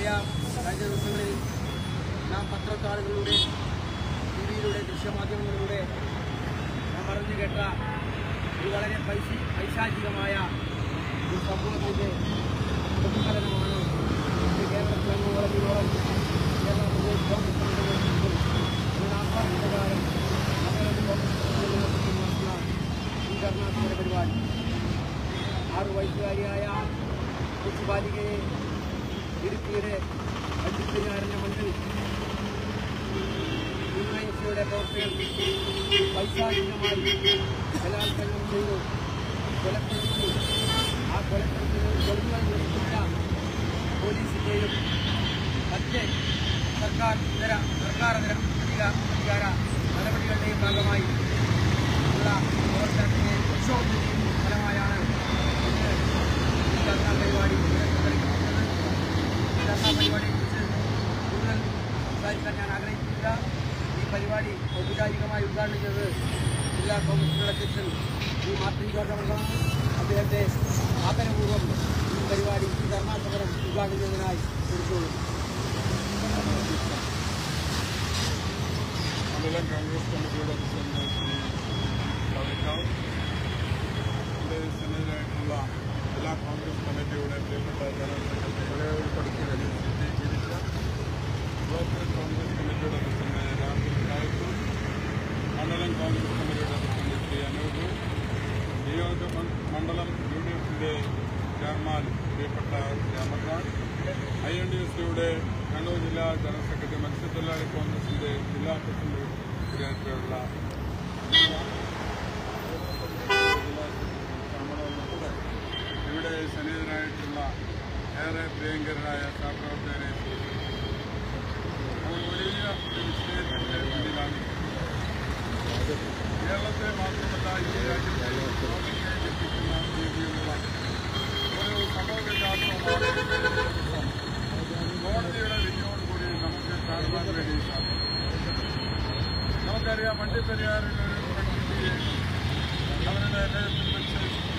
നമുക്കറിയാം കഴിഞ്ഞ ദിവസങ്ങളിൽ നാം പത്രത്താളുകളിലൂടെ ടി വിയിലൂടെ ദൃശ്യമാധ്യമങ്ങളിലൂടെ നാം അറിഞ്ഞു കേട്ട ഒരു വളരെ പൈസി പൈശാചികമായ ഒരു സംഭവത്തിൻ്റെ പ്രതിഫലനമാണ് ഇന്ന് കേരളത്തിലെങ്ങോളം ഇതോളം കേരള പ്രദേശ് കോൺഗ്രസ് കമ്മിറ്റിയുടെ നേതൃത്വത്തിൽ ഇതിന് ആഹ്വാനപ്രകാരം നഗരം കോൺഗ്രസ് കമ്മിറ്റിയുടെ നേതൃത്വത്തിൽ നടത്തുന്ന ഈ കർണാടക പരിപാടി ആറു വയസ്സുകാരിയായ കൊച്ചു ബാലികയെ ഇടുക്കിയുടെ അഞ്ചുപതിനാറിന്റെ മണ്ണിൽ യുഎൻസിയുടെ പ്രവർത്തകർ വൈശാഖികമായി ബലാത്സംഗം ചെയ്തു കൊലപ്പെടുത്തി ആ കൊലപ്പെടുത്തിന് കൊല്ലുകൾ നിർമ്മിച്ച പോലീസിന്റെയും മറ്റ് സർക്കാർ ഇതര സർക്കാരിതര അധികാര അധികാര നടപടികളുടെയും ഭാഗമായി ഉള്ള പ്രവർത്തനത്തിന്റെ പ്രക്ഷോഭത്തിന്റെയും ഫലമായാണ് ഇന്ന് ഈ ധർണ പരിപാടി ഇവിടെ സംഘടിപ്പിക്കുന്നത് ഈ ധർണ പരിപാടിയെക്കുറിച്ച് കൂടുതൽ സംസാരിക്കാൻ ഞാൻ ആഗ്രഹിക്കുന്നില്ല ഈ പരിപാടി ഔപചാരികമായി ഉദ്ഘാടനം ചെയ്തത് ജില്ലാ കോൺഗ്രസിന്റെ അധ്യക്ഷൻ ശ്രീ മാർട്ടിൻ ജോർജ് അവർക്കാണ് അദ്ദേഹത്തെ ആദരപൂർവ്വം ഈ പരിപാടി ഈ ധർണാ സമരം ഉദ്ഘാടനം ചെയ്തതിനായി ക്ഷണിച്ചുകൊള്ളുന്നു മണ്ഡലം കോൺഗ്രസ് കമ്മിറ്റിയുടെ പ്രസിഡന്റ് ശ്രീ ഷാവിഖാൻ ഇവിടെ സന്നിഹിതരായിട്ടുള്ള ജില്ലാ കോൺഗ്രസ് കമ്മിറ്റിയുടെ പ്രിയപ്പെട്ട ജനറൽ സെക്രട്ടറികളെ ഉൾപ്പെടുത്തി നിശ്ചയിച്ചിരിച്ച ബ്ലോക്ക് കോൺഗ്രസ് കമ്മിറ്റിയുടെ പ്രസിഡന്റ് രാഹുൽ നായക് മണ്ഡലം കോൺഗ്രസ് കമ്മിറ്റിയുടെ പ്രസിഡന്റ് ശ്രീ അനൂപ് നിയോജക മ- മണ്ഡലം യു ഡി എഫിന്റെ ചെയർമാൻ പ്രിയപ്പെട്ട Shri Amarnath I N D S സിയുടെ കണ്ണൂർ ജില്ലാ ജനറൽ സെക്രട്ടറി മത്സ്യത്തൊഴിലാളി കോൺഗ്രസിന്റെ ജില്ലാ പ്രസിഡന്റ് കൂടിയായിട്ടുള്ള ഉൾപ്പെടെ ഇവിടെ സന്നിഹിതനായിട്ടുള്ള ഏറെ പ്രിയങ്കരനായ സഹപ്രവർത്തകരെ നമ്മൾ വലിയ ഒരു വിഷയത്തിന്റെ മുന്നിലാണ് കേരളത്തെ മാത്രമല്ല ഈ രാജ്യത്തെ ലോകത്തെ ഞെട്ടിക്കുന്ന രീതിയിലുള്ള ഒരു സംഭവവികാസമാണ് കോടതിയുടെ വിധിയോടുകൂടി നമുക്ക് കാണുവാൻ വേണ്ടി സാധിക്കും നമുക്കറിയാം വണ്ടിപ്പെരിയാറിൽ ഒരു പെൺകുട്ടിയെ അവരുടെ ഹൃദയത്തിൽ വെച്ച്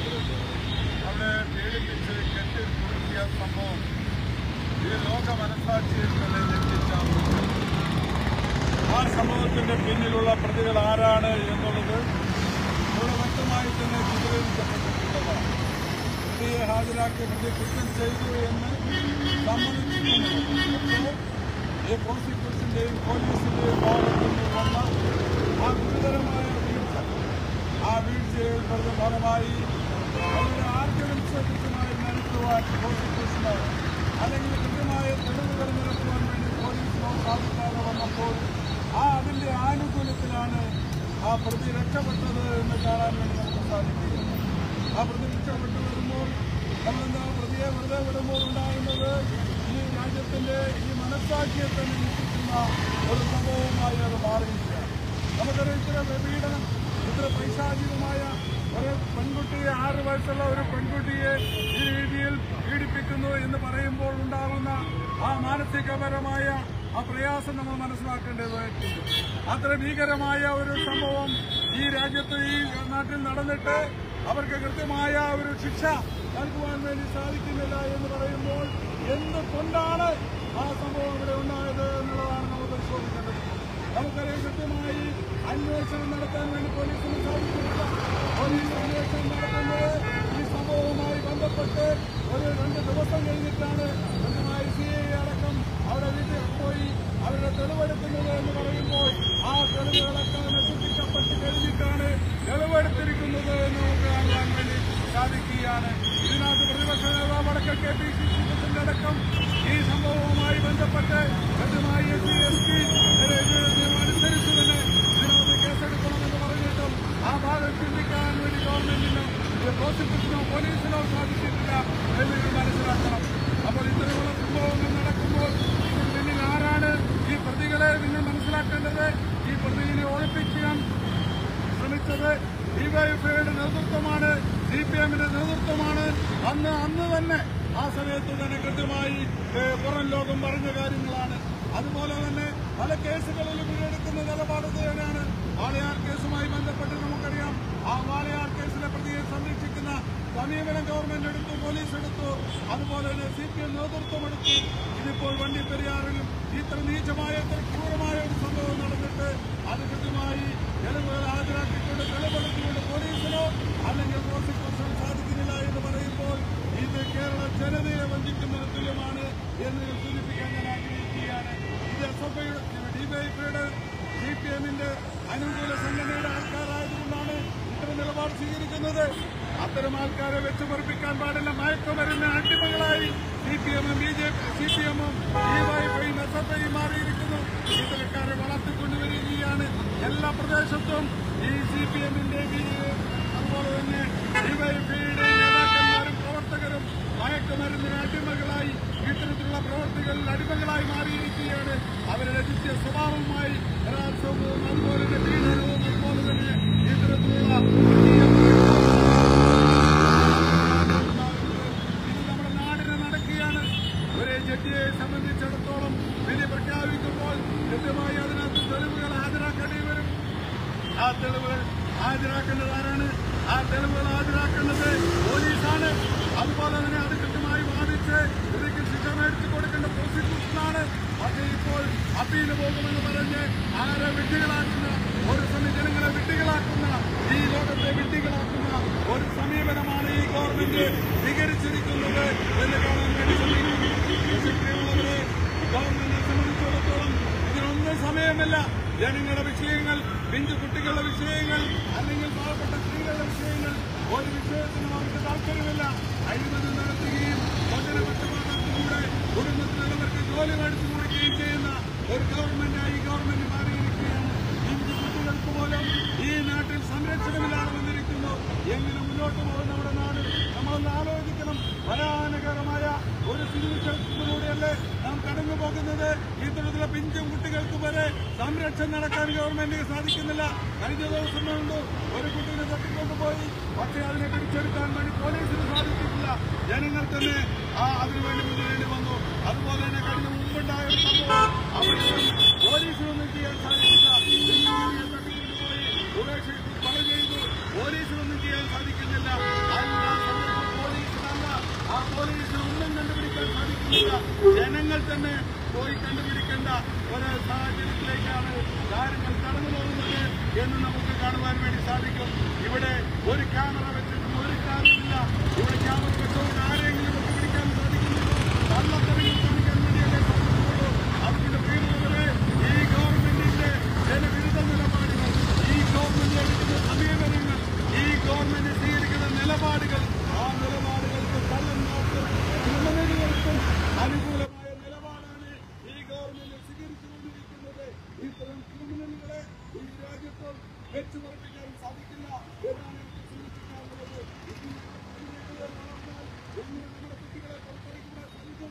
അവിടെ പീഡിപ്പിച്ച് കെട്ടി കുടുക്കിയ സംഭവം ഈ ലോക മനസാക്ഷിയിൽ തന്നെ ഞെട്ടിച്ച ഒരു ആ സംഭവത്തിന്റെ പിന്നിലുള്ള പ്രതികൾ ആരാണ് എന്നുള്ളത് ഇവിടെ വ്യക്തമായി തന്നെ ചിത്രീകരിക്കപ്പെട്ടിട്ടുള്ളതാണ് പ്രതിയെ ഹാജരാക്കി പ്രതി കുറ്റം ചെയ്തു എന്ന് സമ്മതിച്ചിട്ടുണ്ട് പക്ഷേ ഈ പ്രോസിക്യൂഷന്റെയും പോലീസിന്റെയും ഭാഗത്തു നിന്ന് വന്ന ആ ഗുരുതരമായ വീഴ്ച ആ വീഴ്ചയിൽ പറഞ്ഞ ഫലമായി അവരുടെ ആർഗ്യുമെന്റ്സ് കൃത്യമായി നടത്തുവാൻ പ്രോസിക്യൂഷനോ അല്ലെങ്കിൽ കൃത്യമായ തെളിവുകൾ നിരത്തുവാൻ വേണ്ടി പോലീസിനോ സാധിക്കാതെ വന്നപ്പോൾ ആ അതിന്റെ ആനുകൂല്യത്തിലാണ് ആ പ്രതി രക്ഷപ്പെട്ടത് എന്ന് കാണാൻ വേണ്ടി നമുക്ക് സാധിക്കുകയില്ല ആ പ്രതി രക്ഷപ്പെട്ടു വരുമ്പോൾ നമ്മളെന്താ പ്രതിയെ വെറുതെ വിടുമ്പോൾ ഉണ്ടാകുന്നത് ഈ രാജ്യത്തിന്റെ ഈ മനസ്സാക്ഷിയെ തന്നെ നിശ്ചിക്കുന്ന ഒരു സംഭവമായി അത് മാറിയിരിക്കുകയാണ് നമുക്കറിയാം ഇത്ര പീഡനം ഇത്ര പൈശാചികമായ ഒരു പെൺകുട്ടിയെ ആറ് വയസ്സുള്ള ഒരു പെൺകുട്ടിയെ ഈ രീതിയിൽ പീഡിപ്പിക്കുന്നു എന്ന് പറയുമ്പോൾ ഉണ്ടാകുന്ന ആ മാനസികപരമായ ആ പ്രയാസം നമ്മൾ മനസ്സിലാക്കേണ്ടതായിട്ടുണ്ട് അത്ര ഭീകരമായ ഒരു സംഭവം ഈ രാജ്യത്ത് ഈ നാട്ടിൽ നടന്നിട്ട് അവർക്ക് കൃത്യമായ ഒരു ശിക്ഷ നൽകുവാൻ വേണ്ടി സാധിക്കുന്നില്ല എന്ന് പറയുമ്പോൾ എന്തുകൊണ്ടാണ് ആ സംഭവം ഇവിടെ ഉണ്ടായത് എന്നുള്ളതാണ് നമ്മൾ പരിശോധിക്കേണ്ടത് നമുക്കറിയാം കൃത്യമായി അന്വേഷണം നടത്താൻ വേണ്ടി പോലീസിന് സാധിക്കുന്നില്ല പോലീസ് അന്വേഷണം നടത്തുന്നത് ഈ സംഭവവുമായി ബന്ധപ്പെട്ട് ഒരു രണ്ട് ദിവസം കഴിഞ്ഞിട്ടാണ് കൃത്യമായി സി ഐ അടക്കം അവിടെ വീട്ടിൽ പോയി അവരുടെ തെളിവെടുക്കുന്നത് എന്ന് പറയുമ്പോൾ ആ തെളിവുകളൊക്കെ നശിപ്പിക്കപ്പെട്ട് കഴിഞ്ഞിട്ടാണ് തെളിവെടുത്തിരിക്കുന്നത് എന്ന് നമുക്ക് കാണുവാൻ വേണ്ടി സാധിക്കുകയാണ് ഇതിനകത്ത് പ്രതിപക്ഷ നേതാവ് അടക്കം കെ പി സി സി അടക്കം ഈ സംഭവവുമായി ബന്ധപ്പെട്ട് കൃത്യമായി എസ് സി എസ് ടി അനുസരിച്ച് തന്നെ ഇതിനകത്ത് കേസെടുക്കണമെന്ന് പറഞ്ഞിട്ടും ആ ഭാഗം ചിന്തിക്കാൻ വേണ്ടി ഗവൺമെന്റിനോ പ്രോസിക്യൂഷനോ പോലീസിനോ സാധിച്ചിട്ടില്ല എന്ന് നിങ്ങൾ മനസ്സിലാക്കണം അപ്പോൾ ഇത്തരമുള്ള സംഭവങ്ങൾ നടക്കുമ്പോൾ ഇതിന് പിന്നിൽ ആരാണ് ഈ പ്രതികളെ നിങ്ങൾ മനസ്സിലാക്കേണ്ടത് ഈ പ്രതിയെ ഒളിപ്പിക്കാൻ ശ്രമിച്ചത് ഡിവൈഎഫ്ഐയുടെ നേതൃത്വമാണ് സി പി എമ്മിന്റെ നേതൃത്വമാണ് അന്ന് അന്ന് തന്നെ ആ സമയത്ത് തന്നെ കൃത്യമായി ഏഹ്, പുറം ലോകം പറഞ്ഞ കാര്യങ്ങളാണ് അതുപോലെ തന്നെ പല കേസുകളിലും ഇവരെടുക്കുന്ന നിലപാട് തന്നെയാണ് വാളയാർ കേസുമായി ബന്ധപ്പെട്ട് നമുക്കറിയാം ആ വാളയാർ കേസിലെ പ്രതിയെ സംരക്ഷിക്കുന്ന സമീപനം ഗവൺമെന്റ് എടുത്തു പോലീസ് എടുത്തു അതുപോലെ തന്നെ സി പി എം നേതൃത്വം എടുത്തു നടത്തി ഇതിപ്പോൾ വണ്ടിപ്പെരിയാറിലും ഇത്ര നീചമായ ഇത്ര ക്രൂരമായ ഒരു സംഭവം നടന്നിട്ട് അത് കൃത്യമായി തെളിവുകൾ ഹാജരാക്കിക്കൊണ്ട് തെളിവെടുത്തുകൊണ്ട് പോലീസിനോ അല്ലെങ്കിൽ പ്രോസിക്യൂഷനോ സാധിക്കുന്നില്ല എന്ന് പറയുമ്പോൾ ഇത് കേരള ജനതയെ വഞ്ചിക്കുന്നതിന് തുല്യമാണ് എന്ന് ഞാൻ സൂചിപ്പിക്കാൻ ഞാൻ ആഗ്രഹിക്കുകയാണ് ഇത് എസ് എഫ് ഐയുടെ ഡിവൈഎഫ്ഐയുടെ സി പി എമ്മിന്റെ അനുകൂല സംഘടനയുടെ ആൾക്കാരായതുകൊണ്ടാണ് ഇത്തരം നിലപാട് സ്വീകരിക്കുന്നത് അത്തരം ആൾക്കാരെ വെച്ച് പൊറപ്പിക്കാൻ പാടില്ല മയക്കുമരുന്ന് അടിമകളായി സി പി എമ്മും B J P C P എമ്മും ഡിവൈഎഫ്ഐയും എസ് എഫ് ഐയും മാറിയിരിക്കുന്നു ഇത്തരക്കാരെ വളർത്തിക്കൊണ്ടുവരികയാണ് എല്ലാ പ്രദേശത്തും ഈ സി പി എമ്മിന്റെ അതുപോലെ തന്നെ ഡിവൈഎഫ്ഐയുടെ നേതാക്കന്മാരും പ്രവർത്തകരും മയക്കുമരുന്നിന് അടിമകളായി ഇത്തരത്തിലുള്ള പ്രവർത്തികളിൽ അടിമകളായി മാറിയിരിക്കുകയാണ് അവരുടെ നിത്യ സ്വഭാവമായി ബലാത്സംഗവും അതുപോലെ തന്നെ പീഡനവും അതുപോലെ തന്നെ ഇത്തരത്തിലുള്ള ഇത് നമ്മുടെ നാടിന് നടക്കുകയാണ് ഒരു ജഡ്ജിയെ സംബന്ധിച്ചിടത്തോളം വിധി പ്രഖ്യാപിക്കുമ്പോൾ കൃത്യമായി അതിനകത്ത് തെളിവുകൾ ഹാജരാക്കേണ്ടി വരും ആ തെളിവുകൾ ഹാജരാക്കേണ്ടത് ആരാണ് ആ തെളിവുകൾ ഹാജരാക്കേണ്ടത് പോലീസാണ് അതുപോലെ തന്നെ അത് കൃത്യമായി വാദിച്ച് ഇതിക്ക് ശിക്ഷ മേടിച്ചു കൊടുക്കേണ്ട പ്രോസിക്യൂഷനാണ് പക്ഷേ ഇപ്പോൾ അപ്പീല് പോകുമെന്ന് പറഞ്ഞ് ആരെ വിഡ്ഢികളാക്കുന്ന ഒരു സമയം ജനങ്ങളെ വിഡ്ഢികളാക്കുന്ന ഈ ലോകത്തെ വിഡ്ഢികളാക്കുന്ന ഒരു സമീപനമാണ് ഈ ഗവൺമെന്റ് സ്വീകരിച്ചിരിക്കുന്നത് എന്ന് കാണാൻ വേണ്ടി ശ്രമിക്കുന്നു പ്രിയമുള്ളവരെ ഗവൺമെന്റിനെ സംബന്ധിച്ചിടത്തോളം ഇതിനൊന്നും സമയമല്ല ജനങ്ങളുടെ വിഷയങ്ങൾ പിഞ്ചു കുട്ടികളുടെ വിഷയങ്ങൾ അല്ലെങ്കിൽ പാവപ്പെട്ട സ്ത്രീകളുടെ വിഷയങ്ങൾ ഒരു വിഷയത്തിനും അവർക്ക് താല്പര്യമില്ല അഴിമതി നടത്തുകയും സ്വജനപക്ഷപാതത്തിലൂടെ കുടുംബത്തിലുള്ളവർക്ക് ജോലി മേടിച്ചു കൊടുക്കുകയും ചെയ്യുന്ന ഒരു ഗവൺമെന്റായി ഈ ഗവൺമെന്റ് മാറിയിരിക്കുകയാണ് പിഞ്ചു കുട്ടികൾക്ക് പോലും ഈ നാട്ടിൽ സംരക്ഷണമില്ലാതെ വന്നിരിക്കുന്നു എങ്ങനെ മുന്നോട്ട് പോകും നമ്മുടെ നാട് നമ്മളൊന്ന് ആലോചിക്കണം ഭയാനകരമായ ഒരു സ്ഥിതിവിശേഷത്തിലൂടെയല്ലേ നാം കടന്നു പോകുന്നത് ഇത്തരത്തിലുള്ള പിഞ്ചും കുട്ടികൾക്ക് വരെ സംരക്ഷണം നടക്കാൻ ഗവൺമെന്റിന് സാധിക്കുന്നില്ല കഴിഞ്ഞ ദിവസം കൊണ്ട് ഒരു കുട്ടീനെ തട്ടിക്കൊണ്ടുപോയി പക്ഷേ അതിനെ പിടിച്ചെടുക്കാൻ വേണ്ടി പോലീസിന് സാധിച്ചിട്ടില്ല ജനങ്ങൾ തന്നെ ആ അതിനുവേണ്ടി മുന്നേണ്ടി വന്നു അതുപോലെ തന്നെ കഴിഞ്ഞ മുമ്പുണ്ടായ ഒരു സംഭവം അവിടെ പോലീസിനൊന്നും ചെയ്യാൻ സാധിക്കില്ല കുഞ്ഞുങ്ങളെ തട്ടിക്കൊണ്ടുപോയി ഉപേക്ഷിച്ച് കൊല ചെയ്തു പോലീസിനൊന്നും ചെയ്യാൻ സാധിക്കുന്നില്ല അല്ല സംഭവം പോലീസിനല്ല ആ പോലീസിന് ഒന്നും കണ്ടുപിടിക്കാൻ സാധിക്കുന്നില്ല ജനങ്ങൾ തന്നെ പോയി കണ്ടുപിടിക്കേണ്ട ഒരു സാഹചര്യത്തിലേക്കാണ് കാര്യങ്ങൾ കടന്നു പോകുന്നത് എന്ന് നമുക്ക് കാണുവാൻ വേണ്ടി സാധിക്കും ഇവിടെ ഒരു ക്യാമറ വെച്ചിട്ടും ഒരു കാര്യമില്ല ഇവിടെ ക്യാമറ വെച്ചവർക്ക് ആരെങ്കിലും കണ്ടുപിടിക്കാൻ സാധിക്കുന്നുണ്ടോ കള്ളത്തരങ്ങൾ കാണിക്കാൻ വേണ്ടിയല്ലേ സാധിക്കുള്ളൂ അതുകൊണ്ട് പ്രിയമുള്ളവരെ ഈ ഗവൺമെന്റിന്റെ ജനവിരുദ്ധ നിലപാടുകൾ ഈ ഗവൺമെന്റ് എടുക്കുന്ന സമീപനങ്ങൾ ഈ ഗവൺമെന്റ് സ്വീകരിക്കുന്ന നിലപാടുകൾ ആ നിലപാടുകൾക്ക് കള്ളം നോക്കും ക്രിമിനലുകൾക്കും അനുകൂലമായ നിലപാടാണ് ഈ ഗവൺമെന്റ് സ്വീകരിച്ചുകൊണ്ടിരിക്കുന്നത് ഇത്തരം ക്രിമിനലുകളെ ഈ രാജ്യത്ത് വെച്ചു പറപ്പിക്കാൻ സാധിക്കില്ല എന്നാണ് എനിക്ക് സൂചിപ്പിക്കാനുള്ളത് ഇതിന് ക്രിമിനലുകൾ വളർന്നാൽ എങ്ങനെ നമ്മുടെ കുട്ടികളെ പുറത്തേക്ക് സാധിക്കും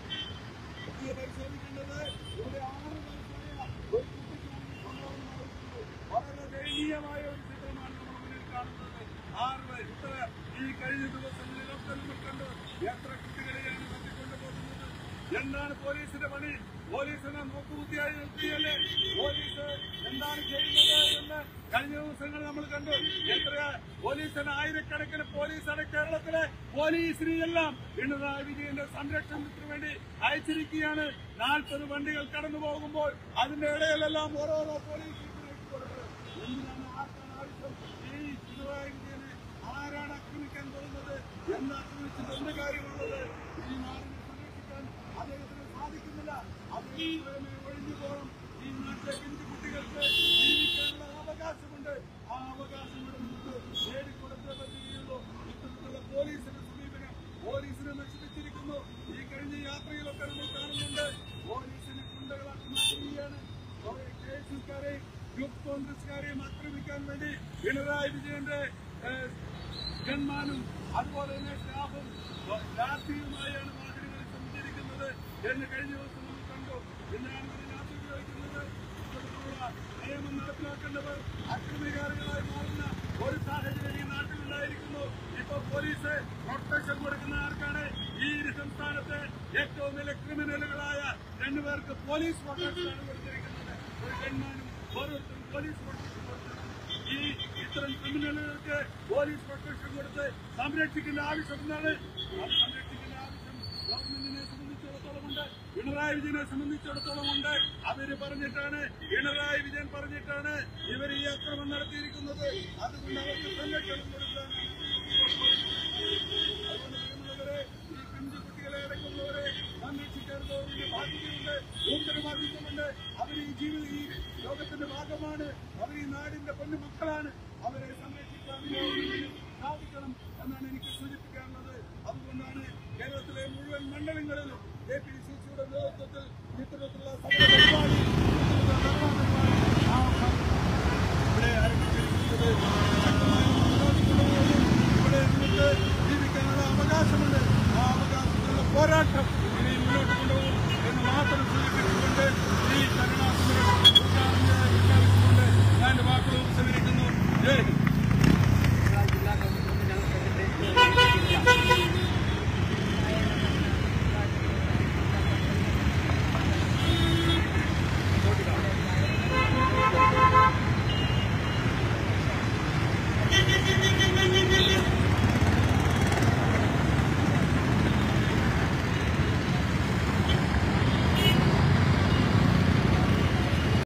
കുട്ടിയെ പരിശോധിക്കേണ്ടത് ഇവിടെ ആറ് വയസ്സായ ഒരു കുട്ടിക്കാണ് ഈ സംഭവം നടക്കുന്നത് വളരെ ദയനീയമായ ഒരു ചിത്രമാണ് നമ്മൾ മുന്നിൽ കാണുന്നത് ആറ് വയസ്സ് ഇത്ര ഈ കഴിഞ്ഞ ദിവസങ്ങളിലൊക്കെ നമ്മൾ കണ്ടു എത്ര കുട്ടികളെയാണ് തട്ടിക്കൊണ്ടു പോകുന്നത് എന്താണ് പോലീസിന്റെ പണി പോലീസിനെ നോക്കുകുത്തിയായി നിർത്തിയല്ലേ പോലീസ് എന്താണ് ചെയ്യുന്നത് എന്ന് കഴിഞ്ഞ ദിവസങ്ങൾ നമ്മൾ കണ്ടു എത്ര പോലീസിന് ആയിരക്കണക്കിന് പോലീസാണ് കേരളത്തിലെ പോലീസിനെയെല്ലാം പിണറായി വിജയന്റെ സംരക്ഷണത്തിന് വേണ്ടി അയച്ചിരിക്കുകയാണ് നാൽപ്പത് വണ്ടികൾ കടന്നു പോകുമ്പോൾ അതിന്റെ ഇടയിലെല്ലാം ഓരോരോ പോലീസ് ജീപ്പിലേക്ക് കൊടുത്തത് എന്തിനാണ് ആർക്കാണ് ആവശ്യം ഈ പിണറായി വിജയനെ ആരാണ് ആക്രമിക്കാൻ പോകുന്നത് എന്ന് ആക്രമിച്ചിട്ട് എന്ത് കാര്യമുള്ളത് ഈ നാടിനെ സംരക്ഷിക്കാൻ അദ്ദേഹത്തിന് സാധിക്കുന്നില്ല അദ്ദേഹം സ്വയമേ ഒഴിഞ്ഞു പോകണം ഈ നാട്ടിലെ പിഞ്ചു കുട്ടികൾക്ക് ജീവിക്കാനുള്ള അവകാശമുണ്ട് ആ അവകാശം ഇവിടെ നമുക്ക് നേടിക്കൊടുത്തേ പറ്റുകയുള്ളൂ ഇത്തരത്തിലുള്ള പോലീസിന്റെ സമീപനം പോലീസിനെ നശിപ്പിച്ചിരിക്കുന്നു ഈ കഴിഞ്ഞ യാത്രയിലൊക്കെ നമ്മൾ കാണുന്നുണ്ട് പോലീസിനെ ഗുണ്ടകളാക്കി മാറ്റുകയാണ് കുറെ കെ എസ് യുക്കാരെയും യൂത്ത് കോൺഗ്രസ്സുകാരെയും ആക്രമിക്കാൻ വേണ്ടി പിണറായി വിജയന്റെ ഏഹ്, ഗൺമാനും അതുപോലെ തന്നെ സ്റ്റാഫും ലാത്തിയുമായാണ് വാഹനങ്ങളിൽ സഞ്ചരിക്കുന്നത് എന്ന് കഴിഞ്ഞ ദിവസം നമ്മൾ കണ്ടു പിന്നെയാണ് ഇവർ ലാത്തി ഉപയോഗിക്കുന്നത് ഇത്തരത്തിലുള്ള നിയമം നടപ്പിലാക്കേണ്ടവർ അക്രമികാരികളായി മാറുന്ന ഒരു സാഹചര്യം ഈ നാട്ടിലുണ്ടായിരിക്കുന്നു ഇപ്പൊ പോലീസ് പ്രൊട്ടക്ഷൻ കൊടുക്കുന്ന ആർക്കാണ് ഈ സംസ്ഥാനത്തെ ഏറ്റവും വലിയ ക്രിമിനലുകളായ രണ്ടുപേർക്ക് പോലീസ് പ്രൊട്ടക്ഷനാണ് കൊടുത്തിരിക്കുന്നത് ഒരു ഗൺമാനും ഓരോരുത്തരും പോലീസ് പ്രൊട്ടക്ഷൻ കൊടുത്തിട്ടുണ്ട് ഈ ഇത്തരം ക്രിമിനലുകൾക്ക് പോലീസ് പ്രൊട്ടക്ഷൻ കൊടുത്ത് സംരക്ഷിക്കേണ്ട ആവശ്യം എന്താണ് അത് സംരക്ഷിക്കേണ്ട ആവശ്യം ഗവൺമെന്റിനെ സംബന്ധിച്ചിടത്തോളം പിണറായി വിജയനെ സംബന്ധിച്ചിടത്തോളം ഉണ്ട് അവര് പറഞ്ഞിട്ടാണ് പിണറായി വിജയൻ പറഞ്ഞിട്ടാണ് ഇവർ ഈ അക്രമം നടത്തിയിരിക്കുന്നത് അതുകൊണ്ട് അവർക്ക് സംരക്ഷണം കൊടുക്കാനാണ് അതുകൊണ്ട് പ്രിയമുള്ളവരെ, ഈ പിഞ്ചു കുട്ടികളെ അടക്കമുള്ളവരെ സംരക്ഷിക്കേണ്ടതിന്റെ ബാധ്യതയുണ്ട് ഉത്തരവാദിത്വമുണ്ട് അവർ ഈ ജീവിത ഈ ലോകത്തിന്റെ ഭാഗമാണ് അവർ ഈ നാടിന്റെ പൊന്നു മക്കളാണ് അവരെ സംരക്ഷിക്കാൻ സാധിക്കണം എന്നാണ് എനിക്ക് സൂചിപ്പിക്കാനുള്ളത് അതുകൊണ്ടാണ് കേരളത്തിലെ മുഴുവൻ മണ്ഡലങ്ങളിലും കെ പി സി സിയുടെ നേതൃത്വത്തിൽ ഇത്തരത്തിലുള്ള സമര പരിപാടി ഇത്തരത്തിലുള്ള ധർണ്ണ പരിപാടി ആ ഇവിടെ ആരംഭിച്ചിരിക്കുന്നത്